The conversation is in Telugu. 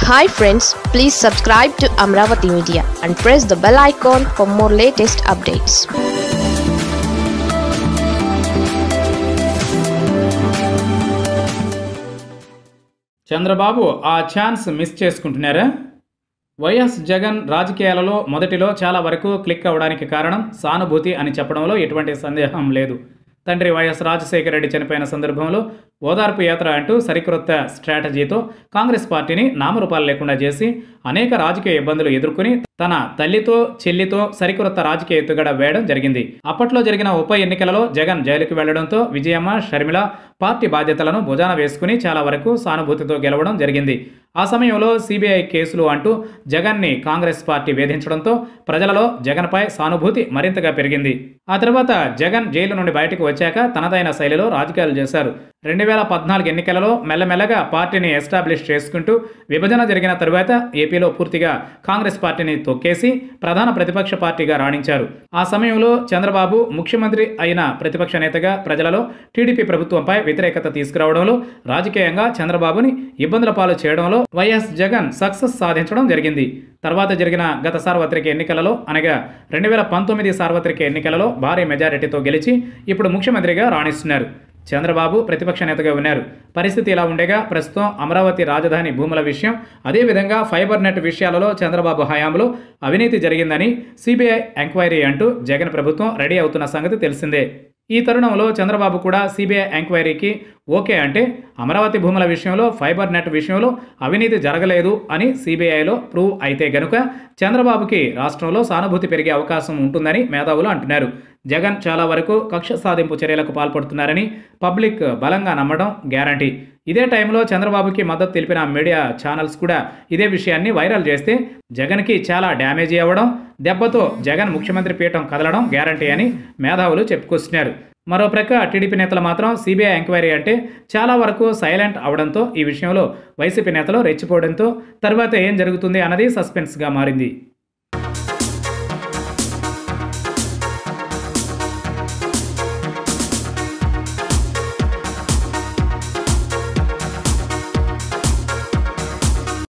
hi friends please subscribe to Amaravati media and press the bell icon for more latest updates Chandrababu ఆ ఛాన్స్ మిస్ చేసుకుంటున్నారా వైఎస్ జగన్ రాజకీయాలలో మొదటిలో చాలా వరకు క్లిక్ అవ్వడానికి కారణం సానుభూతి అని చెప్పడంలో ఎటువంటి సందేహం లేదు తండ్రి వైఎస్ రాజశేఖర రెడ్డి చనిపోయిన సందర్భంలో ఓదార్పు యాత్ర అంటూ సరికొత్త స్ట్రాటజీతో కాంగ్రెస్ పార్టీని నామరూపాలు లేకుండా చేసి అనేక రాజకీయ ఇబ్బందులు ఎదుర్కొని తన తల్లితో చెల్లితో సరికొత్త రాజకీయ ఎత్తుగడ వేయడం జరిగింది అప్పట్లో జరిగిన ఉప ఎన్నికలలో జగన్ జైలుకు వెళ్లడంతో విజయమ్మ షర్మిల పార్టీ బాధ్యతలను భుజాన వేసుకుని చాలా వరకు సానుభూతితో గెలవడం జరిగింది ఆ సమయంలో సిబిఐ కేసులు అంటూ జగన్ని కాంగ్రెస్ పార్టీ వేధించడంతో ప్రజలలో జగన్పై సానుభూతి మరింతగా పెరిగింది ఆ తర్వాత జగన్ జైలు నుండి బయటకు వచ్చాక తనదైన శైలిలో రాజకీయాలు చేశారు రెండు వేల పద్నాలుగు ఎన్నికలలో మెల్లమెల్లగా పార్టీని ఎస్టాబ్లిష్ చేసుకుంటూ విభజన జరిగిన తరువాత ఏపీలో పూర్తిగా కాంగ్రెస్ పార్టీని తొక్కేసి ప్రధాన ప్రతిపక్ష పార్టీగా రాణించారు ఆ సమయంలో చంద్రబాబు ముఖ్యమంత్రి అయిన ప్రతిపక్ష నేతగా ప్రజలలో టీడీపీ ప్రభుత్వంపై వ్యతిరేకత తీసుకురావడంలో రాజకీయంగా చంద్రబాబుని ఇబ్బందుల పాలు చేయడంలో వైఎస్ జగన్ సక్సెస్ సాధించడం జరిగింది తర్వాత జరిగిన గత సార్వత్రిక ఎన్నికలలో అనగా రెండు వేల పంతొమ్మిది సార్వత్రిక ఎన్నికలలో భారీ మెజారిటీతో గెలిచి ఇప్పుడు ముఖ్యమంత్రిగా రాణిస్తున్నారు చంద్రబాబు ప్రతిపక్ష నేతగా ఉన్నారు పరిస్థితి ఇలా ఉండగా ప్రస్తుతం అమరావతి రాజధాని భూముల విషయం అదేవిధంగా ఫైబర్ నెట్ విషయాలలో చంద్రబాబు హయాంలో అవినీతి జరిగిందని సిబిఐ ఎంక్వైరీ అంటూ జగన్ ప్రభుత్వం రెడీ అవుతున్న సంగతి తెలిసిందే ఈ తరుణంలో చంద్రబాబు కూడా సిబిఐ ఎంక్వైరీకి ఓకే అంటే అమరావతి భూముల విషయంలో ఫైబర్ నెట్ విషయంలో అవినీతి జరగలేదు అని సిబిఐలో ప్రూవ్ అయితే గనుక చంద్రబాబుకి రాష్ట్రంలో సానుభూతి పెరిగే అవకాశం ఉంటుందని మేధావులు అంటున్నారు జగన్ చాలా వరకు కక్ష సాధింపు చర్యలకు పాల్పడుతున్నారని పబ్లిక్ బలంగా నమ్మడం గ్యారంటీ ఇదే టైంలో చంద్రబాబుకి మద్దతు తెలిపిన మీడియా ఛానల్స్ కూడా ఇదే విషయాన్ని వైరల్ చేస్తే జగన్కి చాలా డ్యామేజీ అవ్వడం దెబ్బతో జగన్ ముఖ్యమంత్రి పీఠం కదలడం గ్యారంటీ అని మేధావులు చెప్పుకొస్తున్నారు మరో ప్రక్క టీడీపీ నేతలు మాత్రం సిబిఐ ఎంక్వైరీ అంటే చాలా వరకు సైలెంట్ అవడంతో ఈ విషయంలో వైసీపీ నేతలు రెచ్చిపోవడంతో తర్వాత ఏం జరుగుతుంది అన్నది సస్పెన్స్గా మారింది